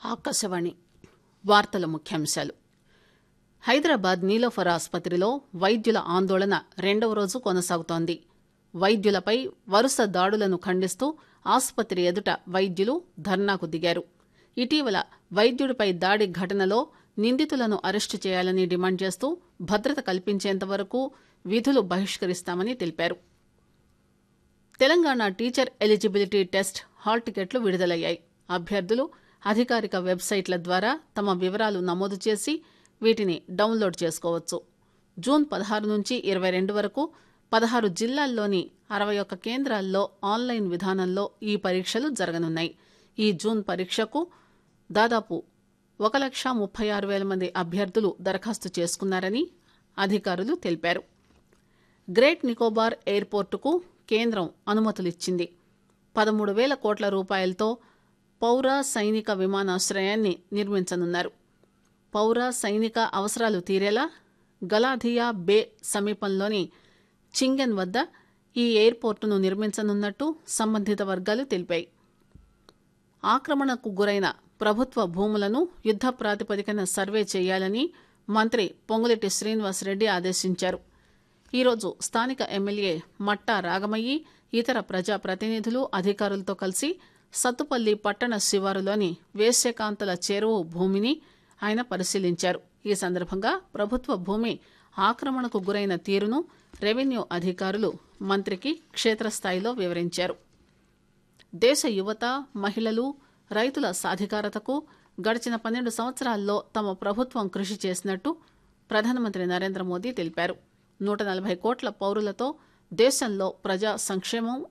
ఆకాశవాణి వార్తల ముఖ్యాంశాలు హైదరాబాద్ నీలోఫర్ ఆసుపత్రిలో వైద్యుల ఆందోళన రెండవ రోజు కొనసాగుతోంది వైద్యులపై వరుస దాడులను ఖండిస్తూ ఆసుపత్రి ఎదుట వైద్యులు ధర్నాకు దిగారు ఇటీవల వైద్యుడిపై దాడి ఘటనలో నిందితులను అరెస్టు చేయాలని డిమాండ్ చేస్తూ భద్రత కల్పించేంత వరకు విధులు బహిష్కరిస్తామని తెలిపారు Telangana teacher eligibility test hall టికెట్లు విడుదలయ్యాయి అభ్యర్థులు అధికారిక వెబ్సైట్ల ద్వారా తమ వివరాలు నమోదు చేసి వీటిని డౌన్లోడ్ చేసుకోవచ్చు జూన్ పదహారు నుంచి ఇరవై రెండు వరకు పదహారు జిల్లాల్లోని అరవై ఒక్క కేంద్రాల్లో ఆన్లైన్ విధానంలో ఈ పరీక్షలు జరగనున్నాయి ఈ జూన్ పరీక్షకు దాదాపు ఒక లక్ష ముప్పై ఆరు వేల మంది అభ్యర్థులు దరఖాస్తు చేసుకున్నారని అధికారులు తెలిపారు గ్రేట్ నికోబార్ ఎయిర్పోర్టుకు కేంద్రం అనుమతులిచ్చింది పదమూడు వేల కోట్ల రూపాయలతో పౌర సైనిక విమానాశ్రయాన్ని నిర్మించనున్నారు పౌర సైనిక అవసరాలు తీరేలా గలాధియా బే సమీపంలోని చింగెన్ వద్ద ఈ ఎయిర్పోర్టును నిర్మించనున్నట్టు సంబంధిత వర్గాలు తెలిపాయి ఆక్రమణకు గురైన ప్రభుత్వ భూములను యుద్ద ప్రాతిపదికన సర్వే చేయాలని మంత్రి పొంగులెట్టి శ్రీనివాసరెడ్డి ఆదేశించారు ఈరోజు స్థానిక ఎమ్మెల్యే మట్టా రాగమయ్యి ఇతర ప్రజాప్రతినిధులు అధికారులతో కలిసి సత్తుపల్లి పట్టణ శివారులోని వేశ్యకాంతల చెరువు భూమిని ఆయన పరిశీలించారు ఈ సందర్భంగా ప్రభుత్వ భూమి ఆక్రమణకు గురైన తీరును రెవెన్యూ అధికారులు మంత్రికి క్షేత్రస్థాయిలో వివరించారు దేశ యువత మహిళలు రైతుల సాధికారతకు గడిచిన పన్నెండు సంవత్సరాల్లో తమ ప్రభుత్వం కృషి చేసినట్టు ప్రధానమంత్రి నరేంద్ర మోదీ తెలిపారు నూట నలభై కోట్ల పౌరులతో దేశంలో ప్రజా సంక్షేమం